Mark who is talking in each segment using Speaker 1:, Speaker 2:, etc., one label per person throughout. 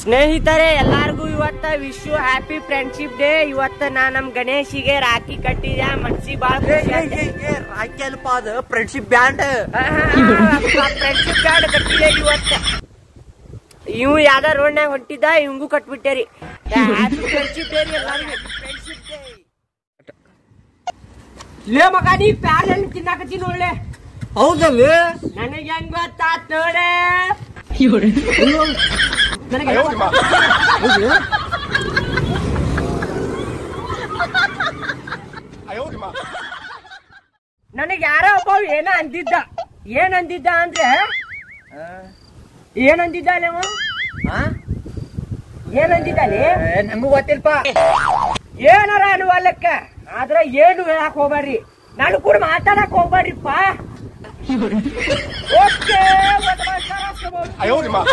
Speaker 1: ಸ್ನೇಹಿತರೆ ಎಲ್ಲಾರ್ಗೂ ಇವತ್ತ ವಿಶ್ ಹ್ಯಾಪಿ ಫ್ರೆಂಡ್ಶಿಪ್ ಡೇ ಇವತ್ತ ನಾ ನಮ್ ಗಣೇಶಿಗೆ ರಾಖಿ ಕಟ್ಟಿದ್ಯಾ ಮನ್ಸಿಗೆ ಬಾಳ ಖುಷಿ ಆಯ್ತು.
Speaker 2: ರಾಕಿ ಅಲ್ಪ ಅದ ಫ್ರೆಂಡ್ಶಿಪ್ ಬ್ಯಾಂಡ್
Speaker 1: ಫ್ರೆಂಡ್ಶಿಪ್ ಕಾರ್ಡ್ ಕಟ್ಟಿದೆ ಇವತ್ತ ಇವ್ ಯಾವ್ದ ರೋಡ್ನ್ಯಾಗ ಹೊಂಟಿದ್ದ ಇವಂಗೂ ಕಟ್ಬಿಟ್ಟೇರಿ ಹ್ಯಾಪಿ ಫ್ರೆಂಡ್ಶಿಪ್ ಡೇ ರೀ ಎಲ್ಲಾರ್ಗೂ ಫ್ರೆಂಡ್ಶಿಪ್ ಡೇ ಲೇ ಮಗ ನೀ ಪ್ಯಾರ್ ಹಣ್ಣು ತಿನ್ನಾಕತ್ತೀನಿ ಒಳ್ಳೆ
Speaker 2: ಹೌದಲ್ಲ
Speaker 1: ನನಗೆ ಹೆಂಗ್ ಗೊತ್ತಾತ್ ನೋಡೆ ನನಗೆ ನನಗೆ ಯಾರೋ ಒಬ್ಬ ಏನ ಅಂದಿದ್ದ ಏನ್ ಅಂದಿದ್ದ ಅಂದ್ರೆ ಏನ್ ಅಂದಿದ್ದ ಅಲ್ಲ ಅವ? ಏನ್ ಅಂದಿದ್ದ ಅಲ್ಲಿ
Speaker 2: ನಮಗೂ ಗೊತ್ತಿಲ್ಪ
Speaker 1: ಏನಾರ ಅನ್ನುವಲ್ಲಕ್ಕ ಆದ್ರ ಏನು ಹೇಳಕ್ ಹೋಗ್ಬೇಡ್ರಿ ನಾನು ಕೂಡ ಮಾತಾಡಕ್ ಹೋಗ್ಬೇಡ್ರಿಪ್ಪ ಓಕೆ ಮತ್ತೆ ಮಾತಾಡೋದು.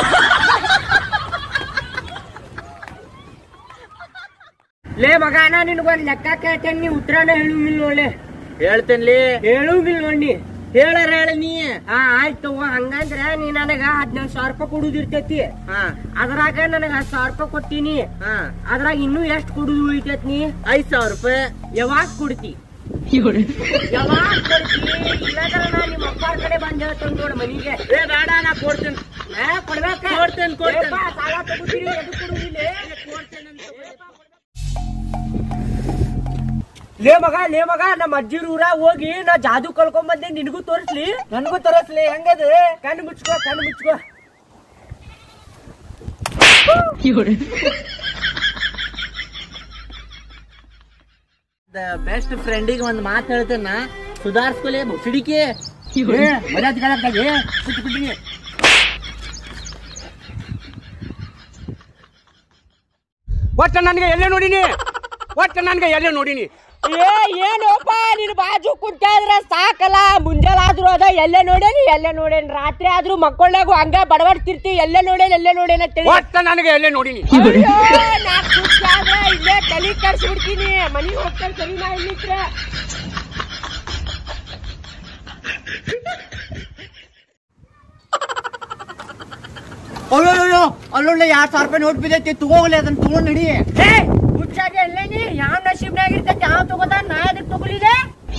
Speaker 1: ಲೇ ಮಗ ನಾ ನಿನಗೊಂದ್ ಲೆಕ್ಕ ಕೇಳ್ತೇನೆ ನೀ ಉತ್ತರನ ಹೇಳುವಿಲ್ಲ ಒಳ್ಳೆ
Speaker 2: ಹೇಳ್ತೇನ್ಲಿ
Speaker 1: ಹೇಳುವಿಲ್ಲ ನೋಡಿ
Speaker 2: ಹೇಳಾರ ಹೇಳ ನೀ
Speaker 1: ಹಾ ಆಯ್ತು ಹಂಗಂದ್ರ ನೀ ನನಗ ಹದಿನೈದು ಸಾವಿರ ರೂಪಾಯಿ ಕೊಡುದಿರ್ತೈತಿ
Speaker 2: ಹಾ
Speaker 1: ಅದ್ರಾಗ ನನಗ ಹತ್ತು ಸಾವಿರ ರೂಪಾಯಿ ಕೊಟ್ಟಿನಿ
Speaker 2: ಹಾ
Speaker 1: ಅದ್ರಾಗ ಇನ್ನೂ ಎಷ್ಟ್ ಕೊಡುದು ಉಳಿತೈತ್ ನೀ
Speaker 2: ಐದ್ ಸಾವಿರ ರೂಪಾಯಿ
Speaker 1: ಯಾವಾಗ ಕೊಡ್ತಿ ಯಾವಾಗ ಕೊಡ್ತಿ ಇಲ್ಲಾಂದ್ರ ನಾ ನಿಮ್ಮ ಅಪ್ಪಾರ ಕಡೆ ಬಂದ್ ಹೇಳ್ತೇನೆ ನೋಡ್ ಮನಿಗೆ
Speaker 2: ಏ ಬೇಡ ನಾ ಕೊಡ್ತೇನೆ
Speaker 1: ಏ, ಕೊಡ್ಬೇಕ?
Speaker 2: ಕೊಡ್ತೇನ್, ಕೊಡ್ತೇನ್.
Speaker 1: ಏಪ್ಪ, ಸಾಲ ತಗೋತೀರಿ, ಎದಕ್ ಕೊಡುದಿಲ್ಲ? ಲೇ ಮಗ ಲೇ ಮಗ ನಮ್ಮ ಅಜ್ಜಿರ ಊರ ಹೋಗಿ ನಾ ಜಾದು ಕಳ್ಕೊಂಡ್ ಬಂದೆ ನಿನಗೂ ತೋರಿಸ್ಲಿ
Speaker 2: ನನ್ಗೂ ತರಸ್ಲಿ ಹೆಂಗದ
Speaker 1: ಕಣ್ಣು ಮುಚ್ಕೋ ಕಣ್ಣು ಮುಚ್ಕೋ
Speaker 2: ಬೆಸ್ಟ್ ಫ್ರೆಂಡಿಗೆ ಒಂದ್ ಮಾತು ಹೇಳ್ತೇನ ಸುಧಾರ್ಸ್ಕೊಲೆ ಮುಸಿಡಿಕೆ
Speaker 3: ಒಟ್ಟ ನನ್ಗೆ ಎಲ್ಲೇ ನೋಡಿನಿ ಒಟ್ಟ ನನ್ಗೆ ಎಲ್ಲೇ ನೋಡಿನಿ
Speaker 1: ಏ ಏನೋಪ್ಪ ನಿನ್ ಬಾಜು ಕುಂತಾದ್ರ ಸಾಕಲ್ಲ ಮುಂಜಾನೆ ಆದ್ರೂ ಅದ ಎಲ್ಲೇ ನೋಡೇನಿ ಎಲ್ಲೇ ನೋಡೇನಿ ರಾತ್ರಿ ಆದ್ರೂ ಮಕ್ಕಳಾಗು ಹಂಗ ಬಡಬಡ್ತಿರ್ತಿ ಎಲ್ಲೇ ನೋಡೇನಿ ಎಲ್ಲೇ ನೋಡೇನ ಅಂತೇಳಿ
Speaker 3: ಒಟ್ಟ ನನಗೆ ಎಲ್ಲೇ ನೋಡಿನಿ
Speaker 1: ಅಯ್ಯೋ, ನಾ ಕುಂತಾದ್ರ ಇಲ್ಲೇ ತಲಿ ಕರ್ಸ್ಬಿಡ್ತೀನಿ ಮನಿಗ್ ಹೋಗ್ತಾನೆ ಸರಿ ನಾ ಇಲ್ಲಿತ್ರ
Speaker 2: ಅಯ್ಯೋ ಅಲ್ಲೊಳ್ಳೆ ಎರಡ್ ಸಾವಿರ ರೂಪಾಯಿ ನೋಟ್ ಬಿದ್ದೈತಿ ತಗೋಗ್ಲಿ ಅದನ್ನ ತಗೊಂಡ್ ನಡಿ
Speaker 1: ಏ ಹುಚ್ಚಾಗಿ ಎಲ್ಲೇನಿ ಯಾವ ನಶೀಬ್ನಾಗ ಇರ್ತೈತಿ ಯಾವ ತಗೋದ ನಾ ಎದಕ್ ತಗೊಲಿದೆ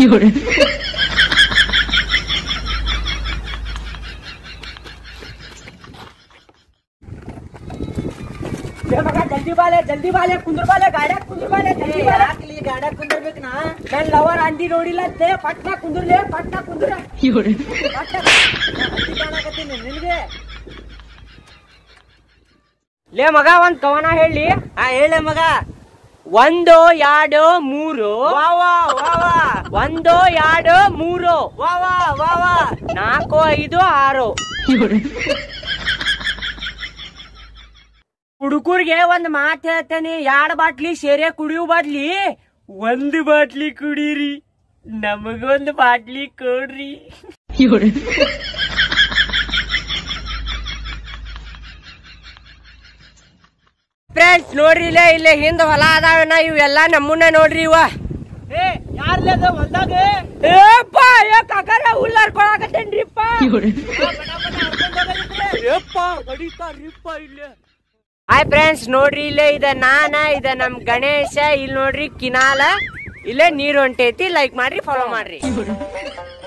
Speaker 1: ಏ ಮಗ, ಜಲ್ದಿ ಬಾಲೆ ಜಲ್ದಿ ಬಾಲೆ ಕುಂದ್ರ ಬಾಲೆ ಗಾಡ್ಯಾಗ ಕುಂದ್ರ ಬಾಲೆ ಜಲ್ದಿ ಬಾಲೆ
Speaker 2: ಯಾಕ್ಲಿ ಗಾಡ್ಯಾಗ ಕುಂದಿರ್ಬೇಕು ನಾ
Speaker 1: ನನ್ ಲವರ್ ಅಂದಿ ನೋಡಿಲ್ಲ ಅಂತೆ ಪಟ್ನ ಕುಂದ್ರಲೇ ಪಟ್ನ ಕುಂದ್ರ
Speaker 2: ಕಾಣಕತ್ತೀನಿ ನಿನಗೆ
Speaker 1: ಲೇ ಮಗ ಒಂದ್ ಕವನ ಹೇಳಿ
Speaker 2: ಹಾ ಹೇಳೆ ಮಗ
Speaker 1: ಒಂದು ಎರಡು ಮೂರು
Speaker 2: ವಾ ವಾ ವಾ ವಾ
Speaker 1: ಒಂದು ಎರಡು ಮೂರು
Speaker 2: ವಾ ವಾ ವಾ ವಾ
Speaker 1: ನಾಲ್ಕು ಐದು ಆರು ಹುಡುಗರ್ಗೆ ಒಂದ್ ಮಾತು ಹೇಳ್ತೇನೆ ಎರಡ್ ಬಾಟ್ಲಿ ಸೇರೆ ಕುಡಿಯೋ ಬಾಟ್ಲಿ ಒಂದು ಬಾಟ್ಲಿ ಕುಡೀರಿ ನಮಗೊಂದು ಬಾಟ್ಲಿ ಕೊಡ್ರಿ ಫ್ರೆಂಡ್ಸ್ ನೋಡ್ರಿ ಇಲ್ಲೇ ಇಲ್ಲೇ ಹಿಂದ ಹೊಲ ಅದಾವನ ಇವೆಲ್ಲಾ ನಮ್ಮನ್ನ ನೋಡ್ರಿ ಇವ
Speaker 2: ಏ ಯಾರ್ಲದ ಹೊಲ್ದಾಗ
Speaker 1: ಏಪ್ಪ ಏ ಕಾಕಾರ ಹುಲ್ಲಾರ್ಕೊಳಕತ್ತೇನ್ರಿಪ್ಪ
Speaker 2: ಯಪ್ಪ ಹೊಡಿತಾರ್ರಿಪ್ಪ ಇಲ್ಲೇ
Speaker 1: ಹಾಯ್ ಫ್ರೆಂಡ್ಸ್ ನೋಡ್ರಿ ಇಲ್ಲೇ ಇದ ನಾನ ಇದ ನಮ್ ಗಣೇಶ ಇಲ್ಲಿ ನೋಡ್ರಿ ಕಿನಾಲ ಇಲ್ಲೇ ನೀರ್ ಹೊಂಟೈತಿ ಲೈಕ್ ಮಾಡ್ರಿ ಫಾಲೋ ಮಾಡ್ರಿ